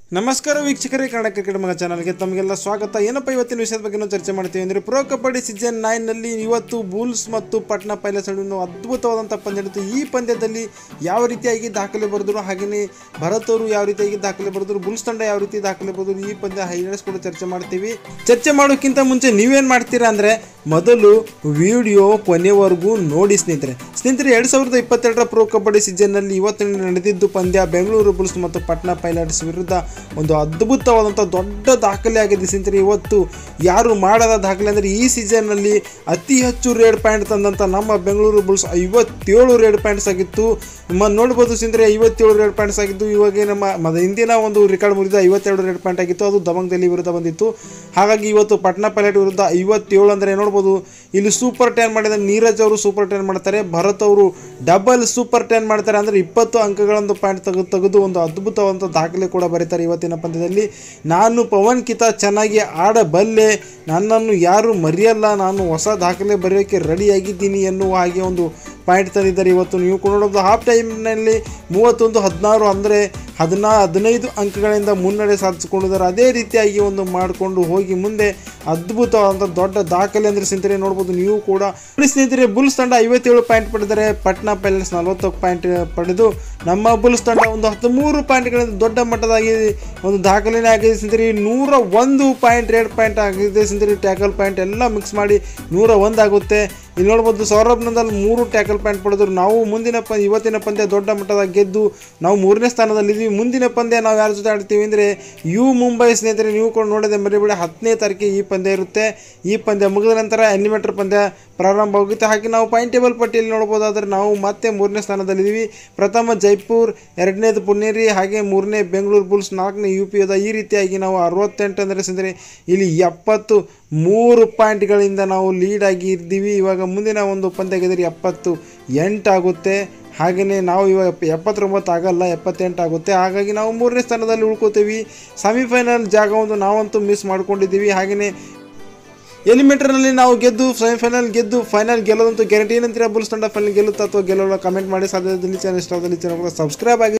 ನಮಸ್ಕಾರ ವೀಕ್ಷಕರೇ ಕನ್ನಡ ಕ್ರಿಕೆಟ್ ಮಗ ಚಾನಲ್ಗೆ ತಮಗೆಲ್ಲ ಸ್ವಾಗತ ಏನಪ್ಪ ಇವತ್ತಿನ ವಿಷಯದ ಬಗ್ಗೆ ನಾವು ಚರ್ಚೆ ಮಾಡ್ತೀವಿ ಅಂದರೆ ಪ್ರೋ ಕಬಡ್ಡಿ ಸೀಸನ್ ನೈನ್ನಲ್ಲಿ ಇವತ್ತು ಬುಲ್ಸ್ ಮತ್ತು ಪಟ್ನಾ ಪೈಲಟ್ಸ್ ನಡುವಿನ ಅದ್ಭುತವಾದಂಥ ಪಂದ್ಯ ನಡೆಯಿತು ಈ ಪಂದ್ಯದಲ್ಲಿ ಯಾವ ರೀತಿಯಾಗಿ ದಾಖಲೆ ಬರೆದ್ರು ಹಾಗೆಯೇ ಭರತ್ ಅವರು ಯಾವ ರೀತಿಯಾಗಿ ದಾಖಲೆ ಬರೆದ್ರು ಬುಲ್ಸ್ ತಂಡ ಯಾವ ರೀತಿ ದಾಖಲೆ ಬರೆದ್ರು ಈ ಪಂದ್ಯ ಹೈಲೈಟ್ಸ್ ಕೂಡ ಚರ್ಚೆ ಮಾಡ್ತೀವಿ ಚರ್ಚೆ ಮಾಡೋಕ್ಕಿಂತ ಮುಂಚೆ ನೀವೇನು ಮಾಡ್ತೀರಾ ಅಂದರೆ ಮೊದಲು ವಿಡಿಯೋ ಕೊನೆವರೆಗೂ ನೋಡಿ ಸ್ನೇಹಿತರೆ ಸ್ನೇಹಿತರೆ ಎರಡು ಸಾವಿರದ ಇಪ್ಪತ್ತೆರಡರ ಪ್ರೋ ಕಬಡ್ಡಿ ಸೀಸನ್ನಲ್ಲಿ ಇವತ್ತಿನ ನಡೆದಿದ್ದು ಪಂದ್ಯ ಬೆಂಗಳೂರು ಬುಲ್ಸ್ ಮತ್ತು ಪಟ್ನಾ ಪೈಲಟ್ಸ್ ವಿರುದ್ಧ ಒಂದು ಅದ್ಭುತವಾದಂಥ ದೊಡ್ಡ ದಾಖಲೆ ಆಗಿದೆ ಸ್ನೇಹಿತರೆ ಇವತ್ತು ಯಾರು ಮಾಡದ ದಾಖಲೆ ಅಂದರೆ ಈ ಸೀಸನ್ನಲ್ಲಿ ಅತಿ ಹೆಚ್ಚು ರೇಡ್ ಪಾಯಿಂಟ್ ತಂದಂಥ ನಮ್ಮ ಬೆಂಗಳೂರು ಬುಲ್ಸ್ ಐವತ್ತೇಳು ರೇಡ್ ಪಾಯಿಂಟ್ಸ್ ಆಗಿತ್ತು ಮ ನೋಡ್ಬೋದು ಸ್ನೇಹಿತರೆ ಐವತ್ತೇಳು ರೇಡ್ ಪಾಯಿಂಟ್ಸ್ ಆಗಿದ್ದು ಇವಾಗ ನಮ್ಮ ಮ- ಹಿಂದಿನ ಒಂದು ರೆಕಾರ್ಡ್ ಮುರಿದ ಐವತ್ತೆರಡು ರೇಡ್ ಪಾಯಿಂಟ್ ಆಗಿತ್ತು ಅದು ದಬಂಗ್ ದೆಹಲಿ ವಿರುದ್ಧ ಬಂದಿತ್ತು ಹಾಗಾಗಿ ಇವತ್ತು ಪಟ್ನಾ ಪೈಲಟ್ ವಿರುದ್ಧ ಐವತ್ತೇಳು ಅಂದರೆ ನೋಡ್ಬೋದು ಇಲ್ಲಿ ಸೂಪರ್ ಟೆನ್ ಮಾಡಿದ ನೀರಜ್ ಅವರು ಸೂಪರ್ ಟೆನ್ ಮಾಡ್ತಾರೆ ಭರತ್ ಅವರು ಡಬಲ್ ಸೂಪರ್ ಟೆನ್ ಮಾಡ್ತಾರೆ ಅಂದರೆ ಇಪ್ಪತ್ತು ಅಂಕಗಳೊಂದು ಪಾಯಿಂಟ್ ತೆಗೆದು ತೆಗೆದು ಒಂದು ಅದ್ಭುತವಾದಂಥ ದಾಖಲೆ ಕೂಡ ಬರೀತಾರೆ ಇವತ್ತಿನ ಪಂದ್ಯದಲ್ಲಿ ನಾನು ಪವನ್ ಕಿತ ಚೆನ್ನಾಗಿ ಆಡಬಲ್ಲೆ ನನ್ನನ್ನು ಯಾರು ಮರೆಯಲ್ಲ ನಾನು ಹೊಸ ದಾಖಲೆ ಬರೆಯೋಕ್ಕೆ ರೆಡಿಯಾಗಿದ್ದೀನಿ ಎನ್ನುವ ಹಾಗೆ ಒಂದು ಪಾಯಿಂಟ್ ತಂದಿದ್ದಾರೆ ಇವತ್ತು ನೀವು ಕೂಡ ನೋಡೋದು ಹಾಫ್ ಟೈಮ್ನಲ್ಲಿ ಮೂವತ್ತೊಂದು ಹದಿನಾರು ಅಂದರೆ ಹದಿನಾ ಹದಿನೈದು ಅಂಕಗಳಿಂದ ಮುನ್ನಡೆ ಸಾಧಿಸಿಕೊಂಡಿದ್ದಾರೆ ಅದೇ ರೀತಿಯಾಗಿ ಒಂದು ಮಾಡಿಕೊಂಡು ಹೋಗಿ ಮುಂದೆ ಅದ್ಭುತವಾದಂಥ ದೊಡ್ಡ ದಾಖಲೆ ಅಂದರೆ ಸ್ನೇಹಿತರೆ ನೋಡ್ಬೋದು ನೀವು ಕೂಡ ನೋಡಿ ಸ್ನೇಹಿತರೆ ಬುಲ್ಸ್ ತಂಡ ಐವತ್ತೇಳು ಪಾಯಿಂಟ್ ಪಡೆದರೆ ಪಟ್ನಾ ಪೈಲಟ್ಸ್ ನಲವತ್ತು ಪಾಯಿಂಟ್ ಪಡೆದು ನಮ್ಮ ಬುಲ್ಸ್ ತಂಡ ಒಂದು ಹದಿಮೂರು ಪಾಯಿಂಟ್ಗಳಿಂದ ದೊಡ್ಡ ಮಟ್ಟದಾಗಿ ಒಂದು ದಾಖಲೆನೇ ಆಗಿದೆ ಸ್ನೇಹಿತರೆ ಈ ನೂರ ಒಂದು ಪಾಯಿಂಟ್ ರೇಡ್ ಪಾಯಿಂಟ್ ಆಗಿದೆ ಸ್ನೇಹಿತರೆ ಟ್ಯಾಕಲ್ ಪಾಯಿಂಟ್ ಎಲ್ಲ ಮಿಕ್ಸ್ ಮಾಡಿ ನೂರ ಒಂದು ಆಗುತ್ತೆ ಇಲ್ಲಿ ನೋಡ್ಬೋದು ಸೌರಭ್ ನಂದಲ್ ಮೂರು ಟ್ಯಾಕಲ್ ಪಾಯಿಂಟ್ ಪಡೆದ್ರು ನಾವು ಮುಂದಿನ ಪ ಇವತ್ತಿನ ಪಂದ್ಯ ದೊಡ್ಡ ಮಟ್ಟದ ಗೆದ್ದು ನಾವು ಮೂರನೇ ಸ್ಥಾನದಲ್ಲಿದ್ದೀವಿ ಮುಂದಿನ ಪಂದ್ಯ ನಾವು ಯಾರ ಜೊತೆ ಆಡ್ತೀವಿ ಅಂದರೆ ಯು ಮುಂಬೈ ಸ್ನೇಹಿತರೆ ನೀವು ಕೂಡ ನೋಡಿದೆ ಮರಿಬೇಡಿ ಹತ್ತನೇ ತಾರೀಕಿಗೆ ಈ ಪಂದ್ಯ ಇರುತ್ತೆ ಈ ಪಂದ್ಯ ಮುಗಿದ ನಂತರ ಎನಿಮೇಟರ್ ಪಂದ್ಯ ಪ್ರಾರಂಭ ಆಗುತ್ತೆ ಹಾಗೆ ನಾವು ಪಾಯಿಂಟ್ ಟೇಬಲ್ ಪಟ್ಟಿಯಲ್ಲಿ ನೋಡ್ಬೋದಾದ್ರೆ ನಾವು ಮತ್ತೆ ಮೂರನೇ ಸ್ಥಾನದಲ್ಲಿದ್ದೀವಿ ಪ್ರಥಮ ಜೈಪುರ್ ಎರಡನೇದು ಪುನೇರಿ ಹಾಗೆ ಮೂರನೇ ಬೆಂಗಳೂರು ಬುಲ್ಸ್ ನಾಲ್ಕನೇ ಯು ಪಿ ಅದ ಈ ರೀತಿಯಾಗಿ ನಾವು ಅರವತ್ತೆಂಟು ಅಂದರೆ ಸ್ನೇಹಿತರೆ ಇಲ್ಲಿ ಎಪ್ಪತ್ತು ಮೂರು ಪಾಯಿಂಟ್ಗಳಿಂದ ನಾವು ಲೀಡ್ ಆಗಿ ಇದ್ದೀವಿ ಇವಾಗ ಮುಂದಿನ ಒಂದು ಪಂದ್ಯ ಗೆದ್ರೆ ಎಪ್ಪತ್ತು ಎಂಟಾಗುತ್ತೆ ಹಾಗೆಯೇ ನಾವು ಇವಾಗ ಎಪ್ಪತ್ತೊಂಬತ್ತು ಆಗಲ್ಲ ಎಪ್ಪತ್ತೆಂಟು ಆಗುತ್ತೆ ಹಾಗಾಗಿ ನಾವು ಮೂರನೇ ಸ್ಥಾನದಲ್ಲಿ ಉಳ್ಕೋತೀವಿ ಸೆಮಿಫೈನಲ್ ಜಾಗ ಒಂದು ನಾವಂತೂ ಮಿಸ್ ಮಾಡ್ಕೊಂಡಿದ್ದೀವಿ ಹಾಗೆಯೇ ಎಲಿಮಿನೇಟರ್ನಲ್ಲಿ ನಾವು ಗೆದ್ದು ಸೆಮಿಫೈನಲ್ ಗೆದ್ದು ಫೈನಲ್ ಗೆಲ್ಲೋದಂತೂ ಗ್ಯಾರಂಟಿ ಏನಂತೀರ ಬುಲ್ಸ್ ತಂಡ ಫೈನಲ್ ಗೆಲ್ಲುತ್ತಾ ಅಥವಾ ಗೆಲ್ಲೋಲ್ಲ ಕಮೆಂಟ್ ಮಾಡಿ ಸಾಧ್ಯದಲ್ಲಿ ಚಾನಲ್ ಇಷ್ಟವಾದಲ್ಲಿ ಚಾನಲ್ ಸಬ್ಸ್ಕ್ರೈಬ್ ಆಗಿ